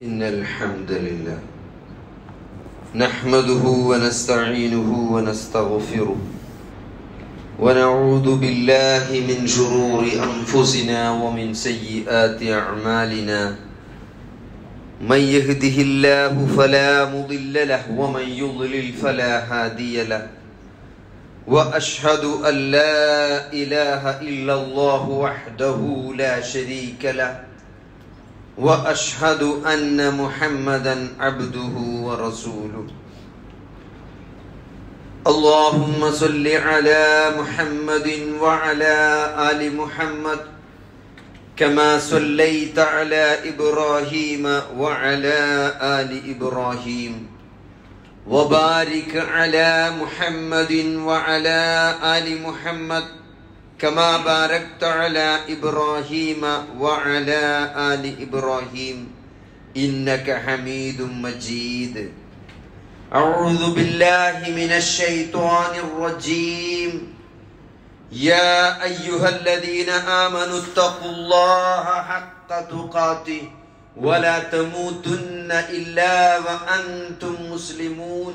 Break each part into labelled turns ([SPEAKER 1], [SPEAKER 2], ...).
[SPEAKER 1] إن الحمد لله نحمده ونستعينه ونستغفره ونعوذ بالله من شرور أنفسنا ومن سيئات أعمالنا من يهده الله فلا مضل له ومن يضلل فلا هادي له وأشهد أن لا إله إلا الله وحده لا شريك له واشهد ان محمدا عبده ورسوله اللهم صل على محمد وعلى ال محمد كما صليت على ابراهيم وعلى ال ابراهيم وبارك على محمد وعلى ال محمد كما باركت على ابراهيم وعلى ال ابراهيم انك حميد مجيد اعوذ بالله من الشيطان الرجيم يا ايها الذين امنوا اتقوا الله حق تقاته ولا تموتن الا وانتم مسلمون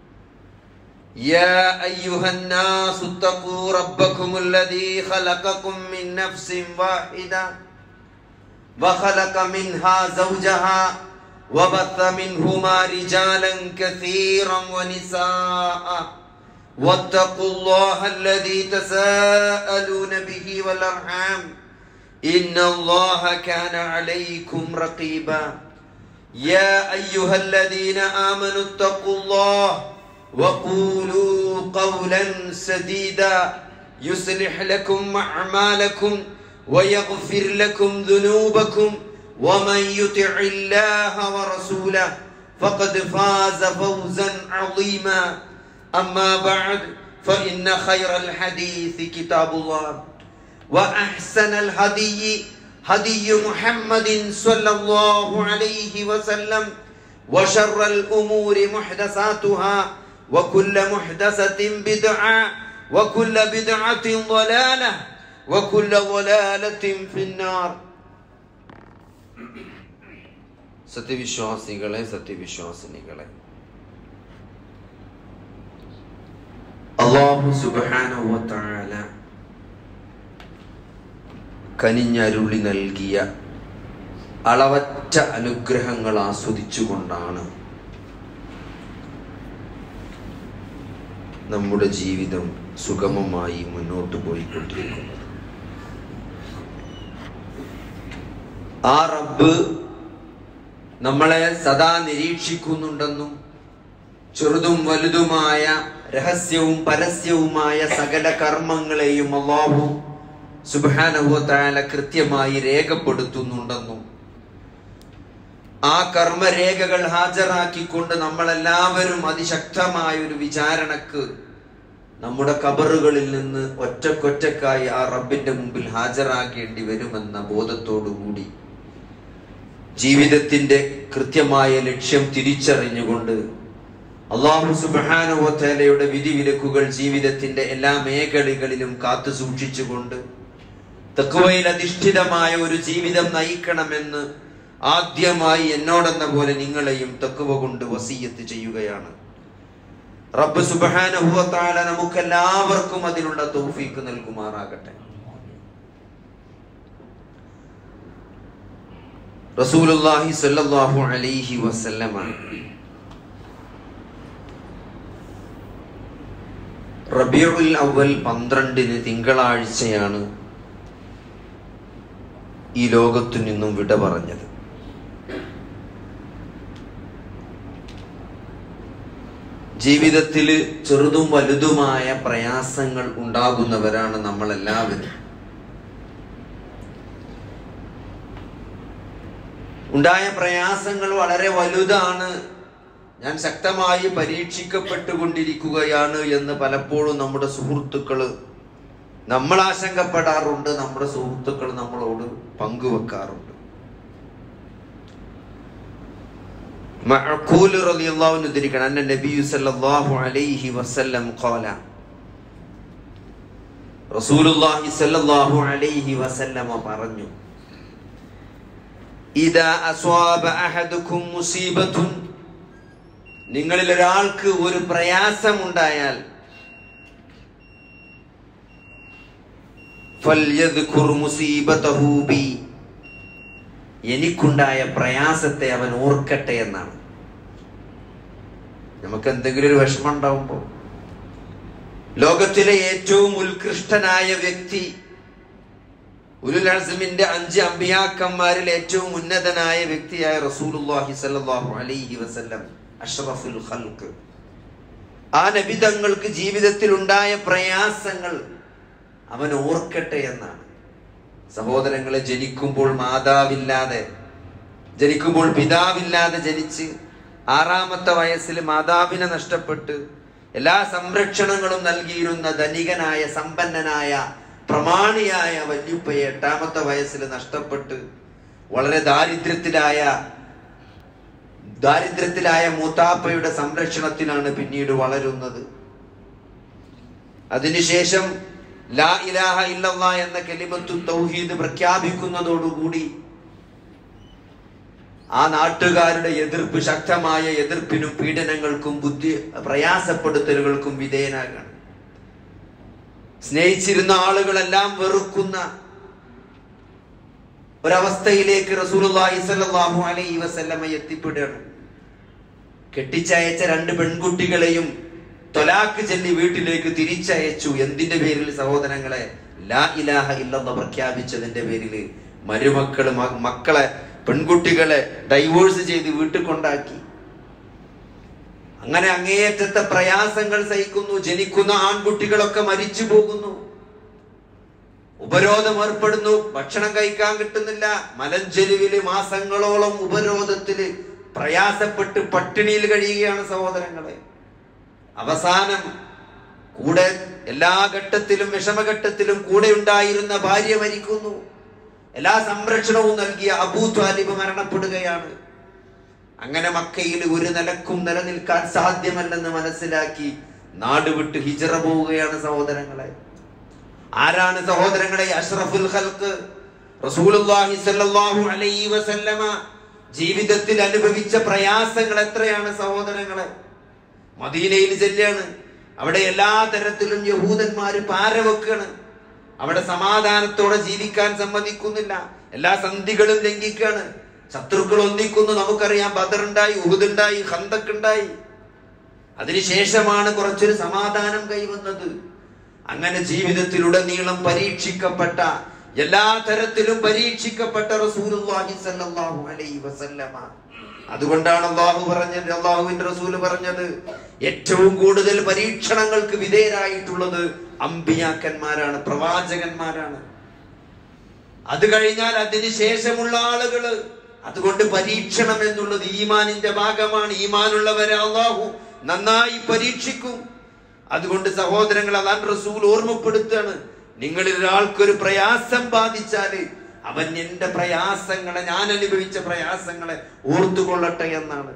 [SPEAKER 1] يا أيها الناس اتقوا ربكم الذي خلقكم من نفس واحدة وخلق منها زوجها وبث منهما رجالا كثيرا ونساء واتقوا الله الذي تساءلون به والأرحام إن الله كان عليكم رقيبا يا أيها الذين آمنوا اتقوا الله وقولوا قولا سديدا يصلح لكم اعمالكم ويغفر لكم ذنوبكم ومن يطع الله ورسوله فقد فاز فوزا عظيما اما بعد فان خير الحديث كتاب الله واحسن الهدي هدي محمد صلى الله عليه وسلم وشر الامور محدثاتها وكل محدثة بدعة وكل بدعة ضلالة وكل ضلالة في النار സത്യവിശ്വാസികളെ സത്യവിശ്വാസിനികളെ അള്ളാഹു സുബാനുവത്താല കനിഞ്ഞരുളി നൽകിയ അളവറ്റ അനുഗ്രഹങ്ങൾ ആസ്വദിച്ചുകൊണ്ടാണ് നമ്മുടെ ജീവിതം സുഗമമായി മുന്നോട്ട് പോയിക്കൊണ്ടിരിക്കുന്നത് ആ റബ്ബ് നമ്മളെ സദാ നിരീക്ഷിക്കുന്നുണ്ടെന്നും ചെറുതും വലുതുമായ രഹസ്യവും പരസ്യവുമായ സകല കർമ്മങ്ങളെയും അള്ളാഹു സുബാനുഭവത്തായ കൃത്യമായി രേഖപ്പെടുത്തുന്നുണ്ടെന്നും ആ കർമ്മരേഖകൾ ഹാജരാക്കിക്കൊണ്ട് നമ്മളെല്ലാവരും അതിശക്തമായ ഒരു വിചാരണക്ക് നമ്മുടെ കബറുകളിൽ നിന്ന് ഒറ്റക്കൊറ്റക്കായി ആ റബ്ബിന്റെ മുമ്പിൽ ഹാജരാക്കേണ്ടി വരുമെന്ന ബോധത്തോടുകൂടി ജീവിതത്തിന്റെ കൃത്യമായ ലക്ഷ്യം തിരിച്ചറിഞ്ഞുകൊണ്ട് അള്ളാഹു സുബാനുവത്തേലയുടെ വിധിവിലക്കുകൾ ജീവിതത്തിന്റെ എല്ലാ മേഖലകളിലും കാത്തു സൂക്ഷിച്ചുകൊണ്ട് തെക്കുവയിൽ അധിഷ്ഠിതമായ ഒരു ജീവിതം നയിക്കണമെന്ന് ആദ്യമായി എന്നോടെന്ന പോലെ നിങ്ങളെയും തക്കുവ കൊണ്ട് വസീയത്ത് ചെയ്യുകയാണ് റബ്ബ് സുബാനുഭവത്താല നമുക്കെല്ലാവർക്കും അതിനുള്ള തൗഫീക്ക് നൽകുമാറാകട്ടെ റസൂലുള്ളാഹി സ്വല്ലല്ലാഹു അലൈഹി വസല്ലമ റബീഉൽ അവൽ പന്ത്രണ്ടിന് തിങ്കളാഴ്ചയാണ് ഈ ലോകത്തു നിന്നും വിട പറഞ്ഞത് ജീവിതത്തിൽ ചെറുതും വലുതുമായ പ്രയാസങ്ങൾ ഉണ്ടാകുന്നവരാണ് നമ്മൾ എല്ലാവരും ഉണ്ടായ പ്രയാസങ്ങൾ വളരെ വലുതാണ് ഞാൻ ശക്തമായി പരീക്ഷിക്കപ്പെട്ടുകൊണ്ടിരിക്കുകയാണ് എന്ന് പലപ്പോഴും നമ്മുടെ സുഹൃത്തുക്കള് നമ്മൾ ആശങ്കപ്പെടാറുണ്ട് നമ്മുടെ സുഹൃത്തുക്കൾ നമ്മളോട് പങ്കുവെക്കാറുണ്ട് മഅഖൂൽ റളിയല്ലാഹു അൻഹു ഉദ്ധരിക്കണം അന്ന നബിയു സല്ലല്ലാഹു അലൈഹി വസല്ലം ഖാല റസൂലുള്ളാഹി സല്ലല്ലാഹു അലൈഹി വസല്ലമ പറഞ്ഞു ഇദാ അസ്വാബ അഹദുക്കും മുസീബത്തുൻ നിങ്ങളിൽ ഒരാൾക്ക് ഒരു പ്രയാസമുണ്ടായാൽ ഫല്യദ്കുർ മുസീബതഹു ബി എനിക്കുണ്ടായ പ്രയാസത്തെ അവൻ ഓർക്കട്ടെ എന്നാണ് നമുക്ക് എന്തെങ്കിലും ഒരു വിഷമം ഉണ്ടാവുമ്പോൾ ലോകത്തിലെ ഏറ്റവും ഉത്കൃഷ്ടനായ വ്യക്തി ഉലുൽ അസ്മിന്റെ അഞ്ച് അമ്പിയാക്കന്മാരിൽ ഏറ്റവും ഉന്നതനായ വ്യക്തിയായ റസൂലുള്ളാഹി സ്വല്ലല്ലാഹു അലൈഹി വസല്ലം അഷ്റഫുൽ ഖൽഖ് ആ നബി തങ്ങൾക്ക് ജീവിതത്തിൽ ഉണ്ടായ പ്രയാസങ്ങൾ അവൻ ഓർക്കട്ടെ എന്നാണ് സഹോദരങ്ങളെ ജനിക്കുമ്പോൾ മാതാവില്ലാതെ ജനിക്കുമ്പോൾ പിതാവില്ലാതെ ജനിച്ച് ആറാമത്തെ വയസ്സിൽ മാതാവിനെ നഷ്ടപ്പെട്ട് എല്ലാ സംരക്ഷണങ്ങളും നൽകിയിരുന്ന ധനികനായ സമ്പന്നനായ പ്രമാണിയായ വല്യുപ്പയെ എട്ടാമത്തെ വയസ്സിൽ നഷ്ടപ്പെട്ട് വളരെ ദാരിദ്ര്യത്തിലായ ദാരിദ്ര്യത്തിലായ മൂത്താപ്പയുടെ സംരക്ഷണത്തിലാണ് പിന്നീട് വളരുന്നത് അതിനുശേഷം ലാ ഇലാഹ ഇല്ലല്ലാ എന്ന കെലിമത്തു തൗഹീദ് പ്രഖ്യാപിക്കുന്നതോടുകൂടി ആ നാട്ടുകാരുടെ എതിർപ്പ് ശക്തമായ എതിർപ്പിനും പീഡനങ്ങൾക്കും ബുദ്ധി പ്രയാസപ്പെടുത്തലുകൾക്കും വിധേയനാകണം സ്നേഹിച്ചിരുന്ന ആളുകളെല്ലാം വെറുക്കുന്ന ഒരവസ്ഥയിലേക്ക് റസൂലുള്ളാഹി സ്വല്ലല്ലാഹു അലൈഹി വസല്ലമ എത്തിപ്പെടുകയാണ് കെട്ടിച്ചയച്ച രണ്ട് പെൺകുട്ടികളെയും തൊലാക്ക് ചൊല്ലി വീട്ടിലേക്ക് തിരിച്ചയച്ചു എന്തിന്റെ പേരിൽ സഹോദരങ്ങളെ ലാ ഇലാഹ ഇല്ലെന്ന് പ്രഖ്യാപിച്ചതിന്റെ പേരിൽ മരുമക്കള് മ- മക്കളെ പെൺകുട്ടികളെ ഡൈവോഴ്സ് ചെയ്ത് വീട്ടിൽ കൊണ്ടാക്കി അങ്ങനെ അങ്ങേയറ്റത്തെ പ്രയാസങ്ങൾ സഹിക്കുന്നു ജനിക്കുന്ന ആൺകുട്ടികളൊക്കെ മരിച്ചു പോകുന്നു ഉപരോധം ഏർപ്പെടുന്നു ഭക്ഷണം കഴിക്കാൻ കിട്ടുന്നില്ല മലഞ്ചെരുവില് മാസങ്ങളോളം ഉപരോധത്തില് പ്രയാസപ്പെട്ട് പട്ടിണിയിൽ കഴിയുകയാണ് സഹോദരങ്ങളെ അവസാനം കൂടെ എല്ലാ ഘട്ടത്തിലും വിഷമഘട്ടത്തിലും കൂടെ ഉണ്ടായിരുന്ന ഭാര്യ മരിക്കുന്നു എല്ലാ സംരക്ഷണവും നൽകിയ അബൂ ത്വാലിബ് മരണപ്പെടുകയാണ് അങ്ങനെ മക്കയിൽ ഒരു നിലക്കും നിലനിൽക്കാൻ സാധ്യമല്ലെന്ന് മനസ്സിലാക്കി നാട് വിട്ട് ഹിജറ പോവുകയാണ് സഹോദരങ്ങളെ ആരാണ് സഹോദരങ്ങളെ അഷ്റഫുൽ ഖൽഖ് റസൂലുള്ളാഹി സ്വല്ലല്ലാഹു അലൈഹി വസല്ലമ ജീവിതത്തിൽ അനുഭവിച്ച പ്രയാസങ്ങൾ എത്രയാണ് സഹോദരങ്ങളെ മദീനയിൽ ചെല്ലാണ് അവിടെ എല്ലാ തരത്തിലും യഹൂദന്മാര് പാരവെക്കാണ് അവിടെ സമാധാനത്തോടെ ജീവിക്കാൻ സമ്മതിക്കുന്നില്ല എല്ലാ സന്ധികളും ലംഘിക്കാണ് ശത്രുക്കൾ ഒന്നിക്കുന്നു നമുക്കറിയാം ബദറുണ്ടായി ഉഹുദുണ്ടായി ഹന്തക്കുണ്ടായി അതിനുശേഷമാണ് കുറച്ചൊരു സമാധാനം കൈവന്നത് അങ്ങനെ ജീവിതത്തിലുടനീളം പരീക്ഷിക്കപ്പെട്ട എല്ലാ തരത്തിലും പരീക്ഷിക്കപ്പെട്ട റസൂലുള്ളാഹി സ്വല്ലല്ലാഹു അലൈഹി വസല്ലമ അതുകൊണ്ടാണ് അള്ളാഹു പറഞ്ഞത് അള്ളാഹുവിന്റെ റസൂല് പറഞ്ഞത് ഏറ്റവും കൂടുതൽ പരീക്ഷണങ്ങൾക്ക് വിധേയരായിട്ടുള്ളത് അമ്പിയാക്കന്മാരാണ് പ്രവാചകന്മാരാണ് അത് കഴിഞ്ഞാൽ അതിന് ശേഷമുള്ള ആളുകള് അതുകൊണ്ട് പരീക്ഷണം എന്നുള്ളത് ഈമാനിന്റെ ഭാഗമാണ് ഈമാനുള്ളവരെ അള്ളാഹു നന്നായി പരീക്ഷിക്കും അതുകൊണ്ട് സഹോദരങ്ങൾ അതാൻ റസൂൽ ഓർമ്മപ്പെടുത്താണ് നിങ്ങളിൽ ഒരാൾക്കൊരു പ്രയാസം ബാധിച്ചാല് അവൻ എന്റെ പ്രയാസങ്ങളെ ഞാൻ അനുഭവിച്ച പ്രയാസങ്ങളെ ഓർത്തുകൊള്ളട്ടെ എന്നാണ്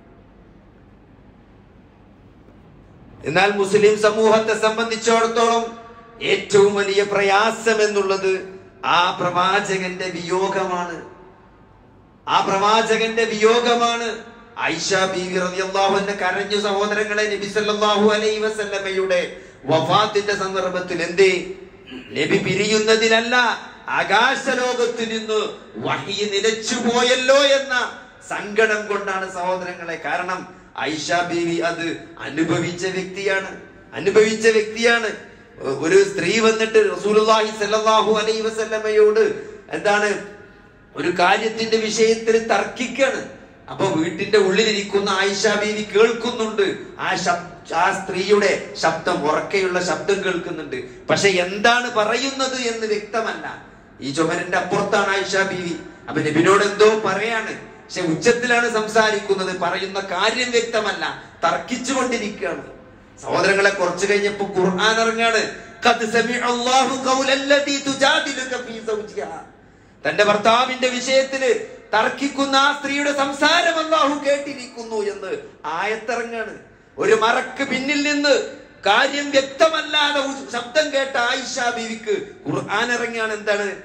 [SPEAKER 1] എന്നാൽ മുസ്ലിം സമൂഹത്തെ സംബന്ധിച്ചിടത്തോളം ഏറ്റവും വലിയ പ്രയാസം എന്നുള്ളത് ആ പ്രവാചകന്റെ വിയോഗമാണ് ആ പ്രവാചകന്റെ വിയോഗമാണ് ഐഷ ബീവി റളിയല്ലാഹു അൻഹ കരഞ്ഞു സഹോദരങ്ങളെ നബി സല്ലല്ലാഹു അലൈഹി വസല്ലമയുടെ വഫാത്തിന്റെ സന്ദർഭത്തിൽ എന്തേ നബി പിരിയുന്നതിനല്ല ആകാശലോകത്ത് നിന്ന് വഹി നിലച്ചു പോയല്ലോ എന്ന സങ്കടം കൊണ്ടാണ് സഹോദരങ്ങളെ കാരണം ഐഷ ബീവി അത് അനുഭവിച്ച വ്യക്തിയാണ് അനുഭവിച്ച വ്യക്തിയാണ് ഒരു സ്ത്രീ വന്നിട്ട് റസൂലുള്ളാഹി സ്വല്ലല്ലാഹു അലൈഹി വസല്ലമയോട് എന്താണ് ഒരു കാര്യത്തിന്റെ വിഷയത്തിൽ തർക്കിക്കാണ് അപ്പൊ വീട്ടിന്റെ ഉള്ളിലിരിക്കുന്ന ആയിഷ ബീവി കേൾക്കുന്നുണ്ട് ആ ശബ് ആ സ്ത്രീയുടെ ശബ്ദം ഉറക്കെയുള്ള ശബ്ദം കേൾക്കുന്നുണ്ട് പക്ഷെ എന്താണ് പറയുന്നത് എന്ന് വ്യക്തമല്ല ഈ ചുമരിന്റെ അപ്പുറത്താണ് ആയിഷ ബീവി അപ്പൊ നബിനോട് എന്തോ പറയാണ് പക്ഷെ ഉച്ചത്തിലാണ് സംസാരിക്കുന്നത് പറയുന്ന കാര്യം വ്യക്തമല്ല തർക്കിച്ചുകൊണ്ടിരിക്കുകയാണ് സഹോദരങ്ങളെ കുറച്ചു കഴിഞ്ഞപ്പോ ഖുർആൻ ഇറങ്ങാണ് ഖദ് സമിഅ അല്ലാഹു ഖൗലല്ലതി തുജാദിലുക ഫീ സൗജിഹാ തന്റെ ഭർത്താവിന്റെ വിഷയത്തില് തർക്കിക്കുന്ന ആ സ്ത്രീയുടെ സംസാരം അല്ലാഹു കേട്ടിരിക്കുന്നു എന്ന് ആയത്തിറങ്ങാണ് ഒരു മറക്ക് പിന്നിൽ നിന്ന് കാര്യം വ്യക്തമല്ലാതെ ഉ- ശബ്ദം കേട്ട ആയിഷ ബീവിക്ക് ഖുർആൻ ഇറങ്ങിയാണ് എന്താണ്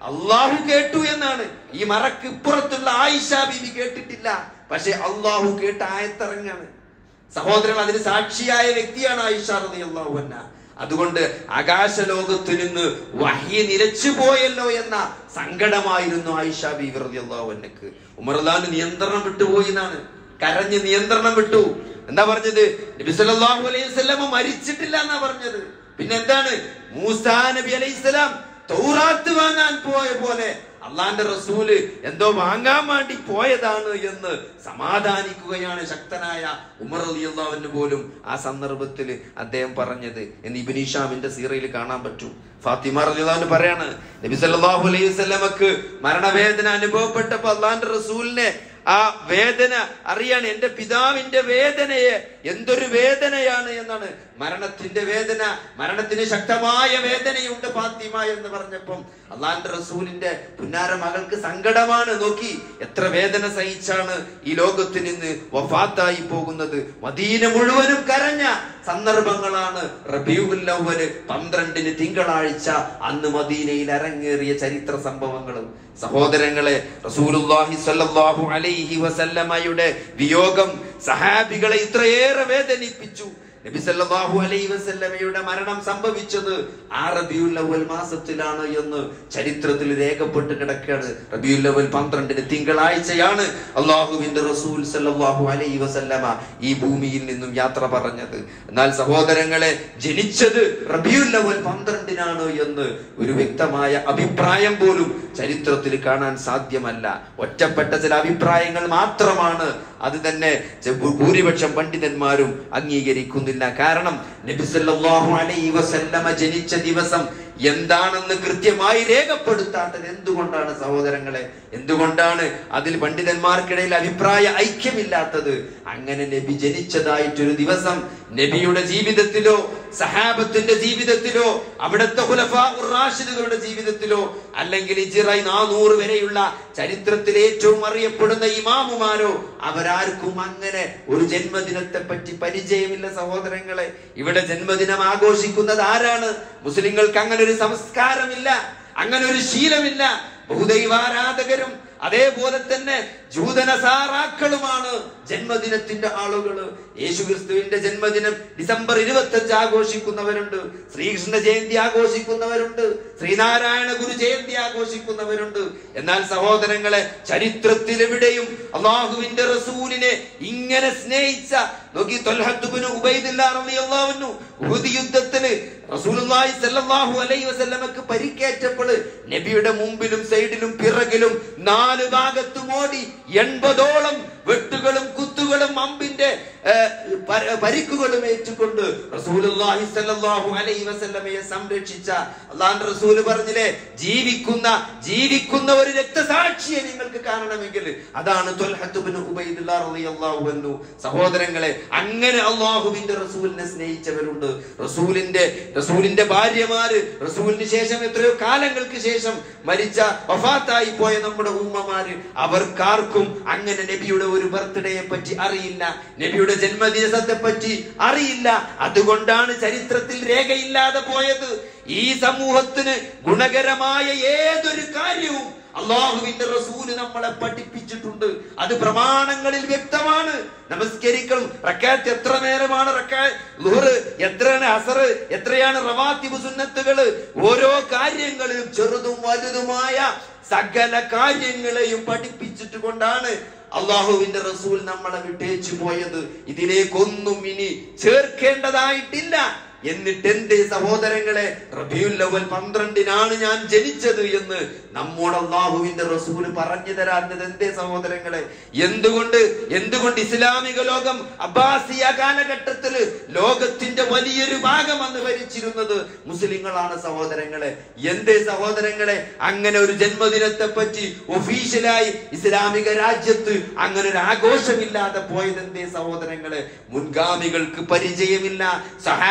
[SPEAKER 1] അള്ളാഹു കേട്ടു എന്നാണ് ഈ മറക്ക് ഇപ്പുറത്തുള്ള ആയിഷ ബീവി കേട്ടിട്ടില്ല പക്ഷെ അള്ളാഹു കേട്ട ആയത്തിറങ്ങാണ് സഹോദരൻ അതിന് സാക്ഷിയായ വ്യക്തിയാണ് ആയിഷ റളിയല്ലാഹു അൻഹ അതുകൊണ്ട് ആകാശലോകത്ത് നിന്ന് വഹി നിലച്ചു പോയല്ലോ എന്ന സങ്കടമായിരുന്നു ആയിഷ ബീവി റളിയല്ലാഹു അൻഹക്ക് ഉമർലാൻ നിയന്ത്രണം വിട്ടുപോയി എന്നാണ് കരഞ്ഞ് നിയന്ത്രണം വിട്ടു എന്താ പറഞ്ഞത് നബി സല്ലല്ലാഹു അലൈഹി വസല്ലമ മരിച്ചിട്ടില്ല എന്നാ പറഞ്ഞത് പിന്നെ എന്താണ് മൂസാ നബി അലൈഹി സ്വലാം തൗറാത്ത് വാങ്ങാൻ പോയ പോലെ അള്ളാന്റെ റസൂല് എന്തോ വാങ്ങാൻ വേണ്ടി പോയതാണ് എന്ന് സമാധാനിക്കുകയാണ് ശക്തനായ ഉമർ അലിയല്ലാവിന് പോലും ആ സന്ദർഭത്തിൽ അദ്ദേഹം പറഞ്ഞത് എന്ന് ഇബിനിഷാമിന്റെ സീറയിൽ കാണാൻ പറ്റും ഫാത്തിമ റലിയാന്ന് പറയാണ് നബി സല്ലല്ലാഹു അലൈഹി വസല്ലമക്ക് മരണവേദന അനുഭവപ്പെട്ടപ്പോ അള്ളാന്റെ റസൂലിനെ ആ വേദന അറിയാണ് എന്റെ പിതാവിന്റെ വേദനയെ എന്തൊരു വേദനയാണ് എന്നാണ് മരണത്തിന്റെ വേദന മരണത്തിന് ശക്തമായ വേദനയുണ്ട് ഫാത്തിമ എന്ന് പറഞ്ഞപ്പം അള്ളാന്റെ റസൂലിന്റെ പുന്നാര മകൾക്ക് സങ്കടമാണ് നോക്കി എത്ര വേദന സഹിച്ചാണ് ഈ ലോകത്ത് നിന്ന് വഫാത്തായി പോകുന്നത് മദീന മുഴുവനും കരഞ്ഞ സന്ദർഭങ്ങളാണ് റബിയുൽ അവല് പന്ത്രണ്ടിന് തിങ്കളാഴ്ച അന്ന് മദീനയിൽ അരങ്ങേറിയ ചരിത്ര സംഭവങ്ങളും സഹോദരങ്ങളെ റസൂലുള്ളാഹി സ്വല്ലല്ലാഹു അലൈഹി വസല്ലമയുടെ വിയോഗം സഹാബികളെ ഇത്രയേറെ വേദനിപ്പിച്ചു നബി സല്ലല്ലാഹു അലൈഹി വസല്ലമയുടെ മരണം സംഭവിച്ചത് ആ റബിയുൽ അവൽ മാസത്തിലാണ് എന്ന് ചരിത്രത്തിൽ രേഖപ്പെട്ട് കിടക്കുകയാണ് റബിയുൽ അവൽ പന്ത്രണ്ടിന് തിങ്കളാഴ്ചയാണ് അള്ളാഹുവിന്റെ റസൂൽ സല്ലല്ലാഹു അലൈഹി വസല്ലമ ഈ ഭൂമിയിൽ നിന്നും യാത്ര പറഞ്ഞത് എന്നാൽ സഹോദരങ്ങളെ ജനിച്ചത് റബിയുൽ അവൽ പന്ത്രണ്ടിനാണ് എന്ന് ഒരു വ്യക്തമായ അഭിപ്രായം പോലും ചരിത്രത്തിൽ കാണാൻ സാധ്യമല്ല ഒറ്റപ്പെട്ട ചില അഭിപ്രായങ്ങൾ മാത്രമാണ് അത് തന്നെ ചെ- ഭൂരിപക്ഷം പണ്ഡിതന്മാരും അംഗീകരിക്കുന്നില്ല കാരണം നബി സല്ലല്ലാഹു അലൈഹി വസല്ലമ ജനിച്ച ദിവസം എന്താണെന്ന് കൃത്യമായി രേഖപ്പെടുത്താത്തത് എന്തുകൊണ്ടാണ് സഹോദരങ്ങളെ എന്തുകൊണ്ടാണ് അതിൽ പണ്ഡിതന്മാർക്കിടയിൽ അഭിപ്രായ ഐക്യമില്ലാത്തത് അങ്ങനെ നബി ജനിച്ചതായിട്ടൊരു ദിവസം നബിയുടെ ജീവിതത്തിലോ സഹാബത്തിന്റെ ജീവിതത്തിലോ അവിടുത്തെ ഖുലഫാ ഉർ റാഷിദുകളുടെ ജീവിതത്തിലോ അല്ലെങ്കിൽ ഇജിറൈ നാനൂറ് വരെയുള്ള ചരിത്രത്തിൽ ഏറ്റവും അറിയപ്പെടുന്ന ഇമാമുമാരോ അവരാർക്കും അങ്ങനെ ഒരു ജന്മദിനത്തെ പറ്റി പരിചയമില്ല സഹോദരങ്ങളെ ഇവിടെ ജന്മദിനം ആഘോഷിക്കുന്നത് ആരാണ് മുസ്ലിങ്ങൾക്ക് അങ്ങനെ ഒരു സംസ്കാരമില്ല അങ്ങനെ ഒരു ശീലമില്ല ബഹുദൈവാരാധകരും അതേപോലെ തന്നെ ജൂതനസാറാക്കളുമാണ് ജന്മദിനത്തിന്റെ ആളുകള് യേശുക്രിസ്തുവിന്റെ ജന്മദിനം ഡിസംബർ ഇരുപത്തി അഞ്ച് ആഘോഷിക്കുന്നവരുണ്ട് ശ്രീകൃഷ്ണ ജയന്തി ആഘോഷിക്കുന്നവരുണ്ട് ശ്രീനാരായണ ഗുരു ജയന്തി ആഘോഷിക്കുന്നവരുണ്ട് എന്നാൽ സഹോദരങ്ങളെ ചരിത്രത്തിൽ എവിടെയും അള്ളാഹുവിന്റെ റസൂലിനെ ഇങ്ങനെ സ്നേഹിച്ച നോക്കി തൊൽഹത്തുബിന് ഉബൈദില്ലാഹു ഉഹുദ് യുദ്ധത്തില് റസൂലുള്ളാഹി സ്വല്ലല്ലാഹു അലൈഹി വസല്ലമക്ക് പരിക്കേറ്റപ്പോൾ നബിയുടെ മുമ്പിലും സൈഡിലും പിറകിലും നാല് ഭാഗത്തും ഓടി എൺപതോളം വെട്ടുകളും കുത്തുകളും അമ്പിന്റെ ഏഹ്, പ- പരിക്കുകളും ഏറ്റുകൊണ്ട് റസൂലുള്ളാഹി സ്വല്ലല്ലാഹു അലൈഹി വസല്ലമയെ സംരക്ഷിച്ച അള്ളാഹുവിന്റെ റസൂല് പറഞ്ഞില്ലേ ജീവിക്കുന്ന ജീവിക്കുന്ന ഒരു രക്തസാക്ഷിയെ നിങ്ങൾക്ക് കാണണമെങ്കിൽ അതാണ് ത്വൽഹത്ത് ഇബ്നു ഉബൈദുല്ലാ റളിയല്ലാഹു അൻഹു സഹോദരങ്ങളെ അങ്ങനെ അള്ളാഹുവിന്റെ റസൂലിനെ സ്നേഹിച്ചവരുണ്ട് റസൂലിന്റെ റസൂലിന്റെ ഭാര്യമാര് റസൂലിന് ശേഷം എത്രയോ കാലങ്ങൾക്ക് ശേഷം മരിച്ച വഫാത്തായി പോയ നമ്മുടെ ഉമ്മമാര് അവർക്കാർക്കും അങ്ങനെ നബിയുടെ ഒരു ബർത്ത്ഡേയെ പറ്റി അറിയില്ല നബിയുടെ ജന്മദിവസത്തെ പറ്റി അറിയില്ല അതുകൊണ്ടാണ് ചരിത്രത്തിൽ രേഖയില്ലാതെ പോയത് ഈ സമൂഹത്തിന് ഗുണകരമായ ഏതൊരു കാര്യവും അള്ളാഹുവിന്റെ റസൂല് നമ്മളെ പഠിപ്പിച്ചിട്ടുണ്ട് അത് പ്രമാണങ്ങളിൽ വ്യക്തമാണ് നമസ്കരിക്കണം റക്കാത്ത് എത്ര നേരമാണ് റക്കാ ലുഹർ എത്രയാണ് അസർ എത്രയാണ് റവാത്തിബ് സുന്നത്തുകള് ഓരോ കാര്യങ്ങളിലും ചെറുതും വലുതുമായ സകല കാര്യങ്ങളെയും പഠിപ്പിച്ചിട്ട് കൊണ്ടാണ് അള്ളാഹുവിന്റെ റസൂൽ നമ്മളെ വിട്ടേച്ചു പോയത് ഇതിലേക്കൊന്നും ഇനി ചേർക്കേണ്ടതായിട്ടില്ല എന്നിട്ട് എന്റെ സഹോദരങ്ങളെ റബിയുൽ അവൽ പന്ത്രണ്ടിനാണ് ഞാൻ ജനിച്ചത് എന്ന് നമ്മോട് അള്ളാഹുവിന്റെ റസൂൽ പറഞ്ഞു തരാഞ്ഞത് എന്തേ സഹോദരങ്ങളെ എന്തുകൊണ്ട് എന്തുകൊണ്ട് ഇസ്ലാമിക ലോകം അബ്ബാസിയ കാലഘട്ടത്തിൽ ലോകത്തിന്റെ വലിയൊരു ഭാഗം അന്ന് ഭരിച്ചിരുന്നത് മുസ്ലിങ്ങളാണ് സഹോദരങ്ങളെ എന്തേ സഹോദരങ്ങളെ അങ്ങനെ ഒരു ജന്മദിനത്തെ പറ്റി ഒഫീഷ്യലായി ഇസ്ലാമിക രാജ്യത്ത് അങ്ങനെ ഒരു ആഘോഷമില്ലാതെ പോയത് എന്തേ സഹോദരങ്ങളെ മുൻഗാമികൾക്ക് പരിചയമില്ല സഹാബത്ത്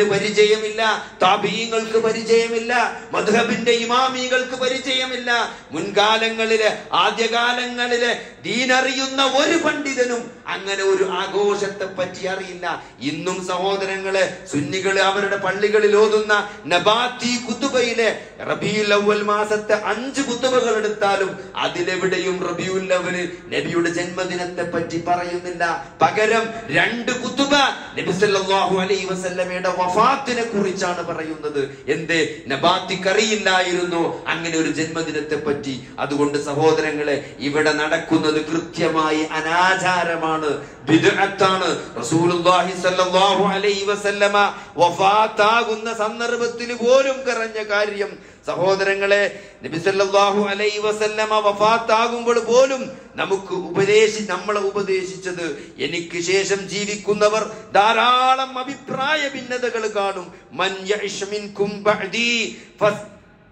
[SPEAKER 1] സലഫിന് പരിചയമില്ല താപീയങ്ങൾക്ക് പരിചയമില്ല മധുഹബിന്റെ ഇമാമികൾക്ക് പരിചയമില്ല മുൻകാലങ്ങളിലെ ആദ്യകാലങ്ങളിലെ ദീനറിയുന്ന ഒരു പണ്ഡിതനും അങ്ങനെ ഒരു ആഘോഷത്തെ പറ്റി അറിയില്ല ഇന്നും സഹോദരങ്ങളെ സുന്നികള് അവരുടെ പള്ളികളിൽ ഓതുന്ന നബാത്തി കുത്തുബയിലെ റബിയുൽ അവൽ മാസത്തെ അഞ്ച് കുത്തുബകൾ എടുത്താലും അതിലെവിടെയും റബിയുൽ അവല് നബിയുടെ ജന്മദിനത്തെ പറ്റി പറയുന്നില്ല പകരം രണ്ട് കുത്തുബ നബി സല്ലല്ലാഹു അലൈഹി വസല്ലമയുടെ വഫാത്തിനെ കുറിച്ചാണ് പറയുന്നത് എന്തേ നബാത്തിക്ക് അറിയില്ലായിരുന്നു അങ്ങനെ ഒരു ജന്മദിനത്തെ പറ്റി അതുകൊണ്ട് സഹോദരങ്ങളെ ഇവിടെ നടക്കുന്നത് കൃത്യമായി അനാചാരമാണ് ബിദ്അത്താണ് റസൂലുള്ളാഹി സ്വല്ലല്ലാഹു അലൈഹി വസല്ലമ വഫാത്താകുന്ന സന്ദർഭത്തിൽ പോലും കറഞ്ഞ കാര്യം സഹോദരങ്ങളെ നബി സല്ലല്ലാഹു അലൈഹി വസല്ലമ വഫാത്താകുമ്പോൾ പോലും നമുക്ക് ഉപദേശി നമ്മളെ ഉപദേശിച്ചത് എനിക്ക് ശേഷം ജീവിക്കുന്നവർ ധാരാളം അഭിപ്രായ ഭിന്നതകൾ കാണും മൻ യഇശ് മിൻകും ബഅദി ഫസ്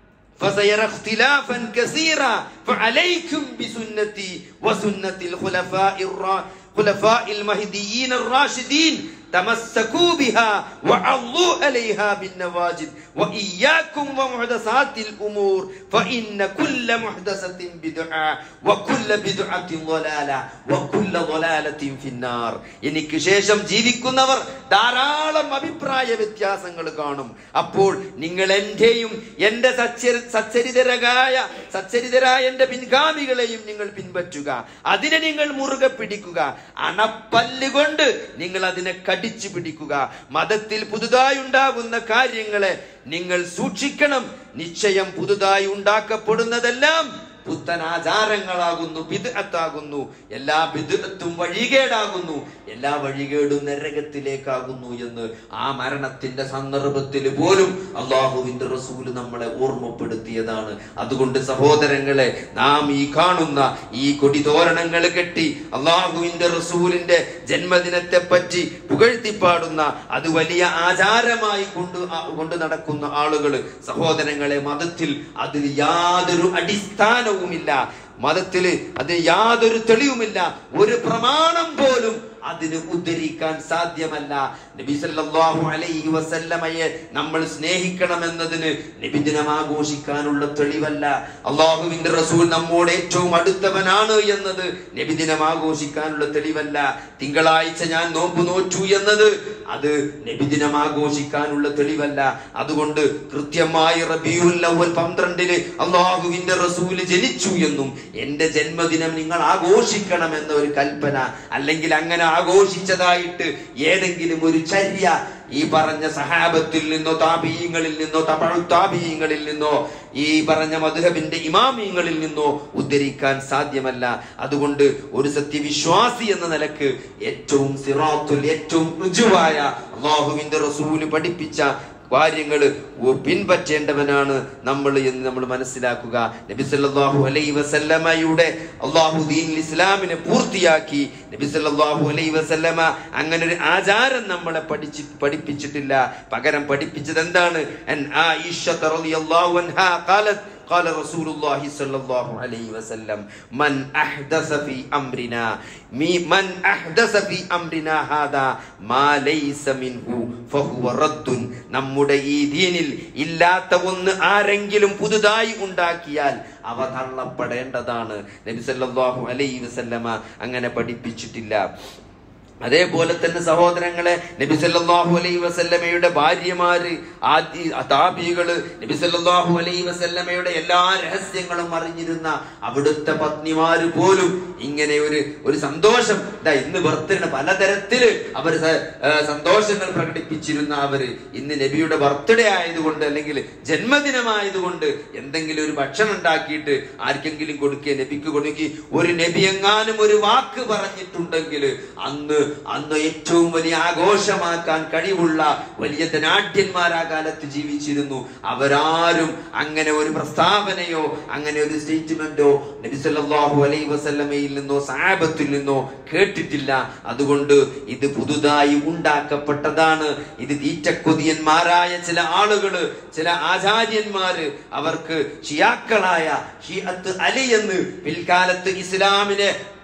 [SPEAKER 1] فسيرى اختلافا كثيرا فعليكم بسنتي وسنة الخلفاء الرا خلفاء المهديين الراشدين تمسكوا بها وعضوا عليها بالنواجد وإياكم ومحدثات الأمور فإن كل محدثة بدعة وكل بدعة ضلالة وكل ضلالة في النار എനിക്ക് ശേഷം ജീവിക്കുന്നവർ ധാരാളം അഭിപ്രായ വ്യത്യാസങ്ങൾ കാണും അപ്പോൾ നിങ്ങൾ എന്റെയും എന്റെ സച്ചരി സച്ചരിതരായ സച്ചരിതരായ എന്റെ പിൻഗാമികളെയും നിങ്ങൾ പിൻപറ്റുക അതിനെ നിങ്ങൾ മുറുകെ പിടിക്കുക അണപ്പല്ലുകൊണ്ട് നിങ്ങൾ അതിനെ കടിച്ചു പിടിക്കുക മതത്തിൽ പുതുതായി ഉണ്ടാകുന്ന കാര്യങ്ങളെ നിങ്ങൾ സൂക്ഷിക്കണം നിശ്ചയം പുതുതായി ഉണ്ടാക്കപ്പെടുന്നതെല്ലാം പുത്തൻ ആചാരങ്ങളാകുന്നു ബിദ്അത്താകുന്നു എല്ലാ ബിദ്അത്തും വഴികേടാകുന്നു എല്ലാ വഴികേടും നരകത്തിലേക്കാകുന്നു എന്ന് ആ മരണത്തിന്റെ സന്ദർഭത്തിൽ പോലും അള്ളാഹുവിന്റെ റസൂല് നമ്മളെ ഓർമ്മപ്പെടുത്തിയതാണ് അതുകൊണ്ട് സഹോദരങ്ങളെ നാം ഈ കാണുന്ന ഈ കൊടിതോരണങ്ങൾ കെട്ടി അള്ളാഹുവിന്റെ റസൂലിന്റെ ജന്മദിനത്തെ പറ്റി പുകഴ്ത്തിപ്പാടുന്ന അത് വലിയ ആചാരമായി കൊണ്ട് ആ- കൊണ്ട് നടക്കുന്ന ആളുകൾ സഹോദരങ്ങളെ മതത്തിൽ അതിൽ യാതൊരു അടിസ്ഥാനവുമില്ല മതത്തില് അതിന് യാതൊരു തെളിവുമില്ല ഒരു പ്രമാണം പോലും അതിന് ഉദ്ധരിക്കാൻ സാധ്യമല്ല നബി സല്ലല്ലാഹു അലൈഹി വസല്ലമയെ നമ്മൾ സ്നേഹിക്കണമെന്നതിന് നബിദിനം ആഘോഷിക്കാനുള്ള തെളിവല്ല അള്ളാഹുവിന്റെ റസൂൽ നമ്മോട് ഏറ്റവും അടുത്തവനാണ് എന്നത് നബിദിനം ആഘോഷിക്കാനുള്ള തെളിവല്ല തിങ്കളാഴ്ച ഞാൻ നോമ്പ് നോറ്റു എന്നത് അത് നബിദിനം ആഘോഷിക്കാനുള്ള തെളിവല്ല അതുകൊണ്ട് കൃത്യമായി റബിയുൽ അവൽ പന്ത്രണ്ടിന് അള്ളാഹുവിന്റെ റസൂല് ജനിച്ചു എന്നും എന്റെ ജന്മദിനം നിങ്ങൾ ആഘോഷിക്കണം എന്ന ഒരു കൽപ്പന അല്ലെങ്കിൽ അങ്ങനെ ആഘോഷിച്ചതായിട്ട് ഏതെങ്കിലും ഒരു ചര്യ ഈ പറഞ്ഞ സഹാബത്തിൽ നിന്നോ താപീയങ്ങളിൽ നിന്നോ തപഴു താപീയങ്ങളിൽ നിന്നോ ഈ പറഞ്ഞ മധുഹബിന്റെ ഇമാമിയങ്ങളിൽ നിന്നോ ഉദ്ധരിക്കാൻ സാധ്യമല്ല അതുകൊണ്ട് ഒരു സത്യവിശ്വാസി എന്ന നിലക്ക് ഏറ്റവും സിറാത്തുൽ ഏറ്റവും ഋജുവായ അള്ളാഹുവിന്റെ റസൂല് പഠിപ്പിച്ച കാര്യങ്ങൾ പിൻപറ്റേണ്ടവനാണ് നമ്മൾ എന്ന് നമ്മൾ മനസ്സിലാക്കുക നബി സല്ലല്ലാഹു അലൈഹി വസല്ലമയുടെ അള്ളാഹു ദീൻ ഇസ്ലാമിനെ പൂർത്തിയാക്കി നബി സല്ലല്ലാഹു അലൈഹി വസല്ലമ അങ്ങനെ ഒരു ആചാരം നമ്മളെ പഠിച്ച് പഠിപ്പിച്ചിട്ടില്ല പകരം പഠിപ്പിച്ചത് എന്താണ് അൻ ആയിഷ റളിയല്ലാഹു അൻഹാ ഖാലത് قال رسول الله صلى الله عليه وسلم من أحدث في أمرنا مي- من أحدث في أمرنا هذا ما ليس منه فهو رد നമ്മുടെ ഈ ദീനിൽ ഇല്ലാത്ത ഒന്ന് ആരെങ്കിലും പുതുതായി ഉണ്ടാക്കിയാൽ അവ തള്ളപ്പെടേണ്ടതാണ് നബി സല്ലല്ലാഹു അലൈഹി വസല്ലമ അങ്ങനെ പഠിപ്പിച്ചിട്ടില്ല അതേപോലെ തന്നെ സഹോദരങ്ങളെ നബി സല്ലല്ലാഹു അലൈഹി വസല്ലമയുടെ ഭാര്യമാര് ആദ്യ താപികള് നബി സല്ലല്ലാഹു അലൈഹി വസല്ലമയുടെ എല്ലാ രഹസ്യങ്ങളും അറിഞ്ഞിരുന്ന അവിടുത്തെ പത്നിമാര് പോലും ഇങ്ങനെ ഒരു ഒരു സന്തോഷം ദാ ഇന്ന് ബർത്ത്ഡേ പലതരത്തില് അവർ സന്തോഷങ്ങൾ പ്രകടിപ്പിച്ചിരുന്ന അവര് ഇന്ന് നബിയുടെ ബർത്ത്ഡേ ആയതുകൊണ്ട് അല്ലെങ്കിൽ ജന്മദിനമായതുകൊണ്ട് എന്തെങ്കിലും ഒരു ഭക്ഷണം ഉണ്ടാക്കിയിട്ട് ആർക്കെങ്കിലും കൊടുക്കുക നബിക്ക് കൊടുക്കി ഒരു നബി എങ്ങാനും ഒരു വാക്ക് പറഞ്ഞിട്ടുണ്ടെങ്കിൽ അന്ന് അന്ന് ഏറ്റവും വലിയ ആഘോഷമാക്കാൻ കഴിവുള്ള വലിയ ധനാഢ്യന്മാർ ആ കാലത്ത് ജീവിച്ചിരുന്നു അവരാരും അങ്ങനെ ഒരു പ്രസ്താവനയോ അങ്ങനെ ഒരു സ്റ്റേറ്റ്മെന്റോ നബി സല്ലല്ലാഹു അലൈഹി വസല്ലമയിൽ നിന്നോ സാബത്തിൽ നിന്നോ കേട്ടിട്ടില്ല അതുകൊണ്ട് ഇത് പുതുതായി ഉണ്ടാക്കപ്പെട്ടതാണ് ഇത് തീറ്റക്കൊതിയന്മാരായ ചില ആളുകള് ചില ആചാര്യന്മാര് അവർക്ക് ഷിയാക്കളായ ഷിയത്ത് അലി എന്ന് പിൽക്കാലത്ത് ഇസ്ലാമിനെ